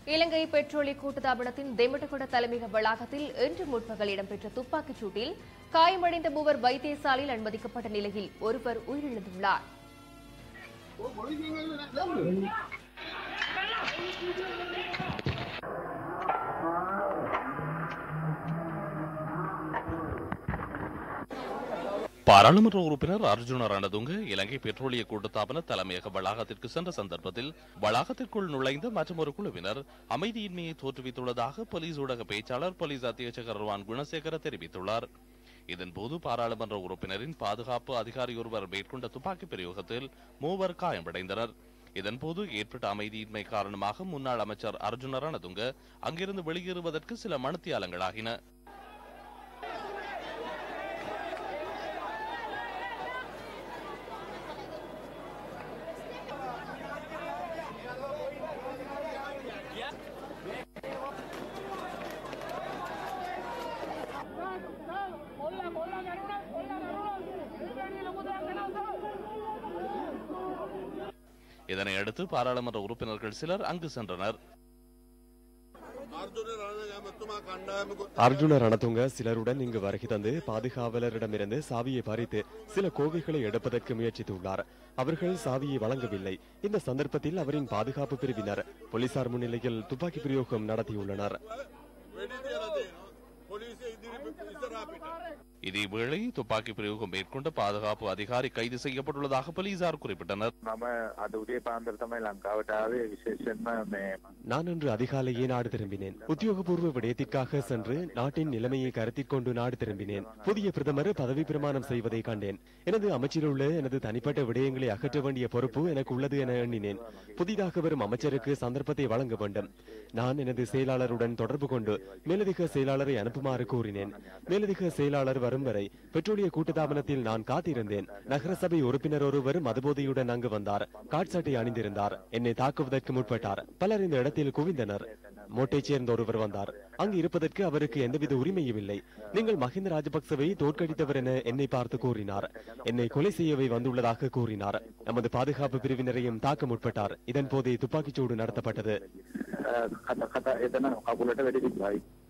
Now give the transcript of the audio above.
இலங்கை பெட்ரோலிய கூட்டுத்தாபனத்தின் தெமட்டகுட தலைமையக வளாகத்தில் இன்று முற்பகல் இடம்பெற்ற துப்பாக்கிச் சூட்டில் காயமடைந்த மூவர் வைத்தியசாலையில் அனுமதிக்கப்பட்ட நிலையில் ஒருவர் உயிரிழந்துள்ளார் பாராளுமன்ற உறுப்பினர் அர்ஜுன ரணதுங்க இலங்கை பெட்ரோலிய கூட்டுத்தாபன தலைமையக வளாகத்திற்கு சென்ற சந்தர்ப்பத்தில் வளாகத்திற்குள் நுழைந்த மற்றொரு குழுவினர் அமைதியின்மையை தோற்றுவித்துள்ளதாக போலீஸ் ஊடக பேச்சாளர் போலீஸ் அத்தியட்சகர் ரவான் குணசேகர தெரிவித்துள்ளார் இதன்போது பாராளுமன்ற உறுப்பினரின் பாதுகாப்பு அதிகாரி ஒருவர் மேற்கொண்ட துப்பாக்கி பிரயோகத்தில் மூவர் காயமடைந்தனர் இதன்போது ஏற்பட்ட அமைதியின்மை காரணமாக முன்னாள் அமைச்சர் அர்ஜுன ரணதுங்க அங்கிருந்து வெளியேறுவதற்கு சில மணித்தியாலங்களாகின இதனை அடுத்து பாராளுமன்ற உறுப்பினர்கள் சிலர் அங்கு சென்றனர் அர்ஜுன ரணதுங்க சிலருடன் இங்கு வருகை தந்து பாதுகாவலரிடமிருந்து சாவியை பறித்து சில கோவைகளை எடுப்பதற்கு முயற்சித்துள்ளார் அவர்கள் சாவியை வழங்கவில்லை இந்த சந்தர்ப்பத்தில் அவரின் பாதுகாப்பு பிரிவினர் போலீசார் முன்னிலையில் துப்பாக்கி பிரயோகம் நடத்தியுள்ளனர் இதேவேளை துப்பாக்கி பிரயோகம் மேற்கொண்ட பாதுகாப்பு அதிகாரி கைது செய்யப்பட்டுள்ளதாக போலீசார் குறிப்பிட்டனர் මම අද උදේ පාන්දර තමයි ලංකාවට ආවේ විශේෂයෙන්ම මේ நான் இன்று அதிகாலையே நாடு திரும்பினேன் உத்தியோகபூர்வ விடயத்திற்காக சென்று நாட்டின் நிலைமையை கருத்தில் கொண்டு நாடு திரும்பினேன் புதிய பிரதமர் பதவி பிரமாணம் செய்வதை கண்டேன் எனது அமைச்சில் உள்ள எனது தனிப்பட்ட விடயங்களை அகற்ற வேண்டிய பொறுப்பு எனக்கு உள்ளது என எண்ணினேன் புதிதாக வரும் அமைச்சருக்கு சந்தர்ப்பத்தை வழங்க வேண்டும் நான் எனது செயலாளருடன் தொடர்பு கொண்டு மேலதிக செயலாளரை அனுப்புமாறு கூறினேன் மேலதிக செயலாளர் வரும் வரை பெட்ரோலிய கூட்டுத்தாபனத்தில் நான் காத்திருந்தேன் நகரசபை உறுப்பினர் ஒருவர் மதுபோதையுடன் அங்கு வந்தார் காட்சாட்டை அணிந்திருந்தார் என்னை தாக்குவதற்கு முற்பட்டார் பலர் இந்த இடத்தில் குவிந்தனர் மோட்டைச் சேர்ந்த ஒருவர் வந்தார் அங்கு இருப்பதற்கு அவருக்கு எந்தவித உரிமையும் இல்லை நீங்கள் மஹிந்த ராஜபக்சவை தோற்கடித்தவர் என என்னை பார்த்து கூறினார் என்னை கொலை செய்யவே வந்துள்ளதாக கூறினார் நமது பாதுகாப்பு பிரிவினரையும் தாக்க முற்பட்டார் இதன் போதே துப்பாக்கிச்சூடு நடத்தப்பட்டது කත කතා එතන කකුලට වැඩි තිබ්බයි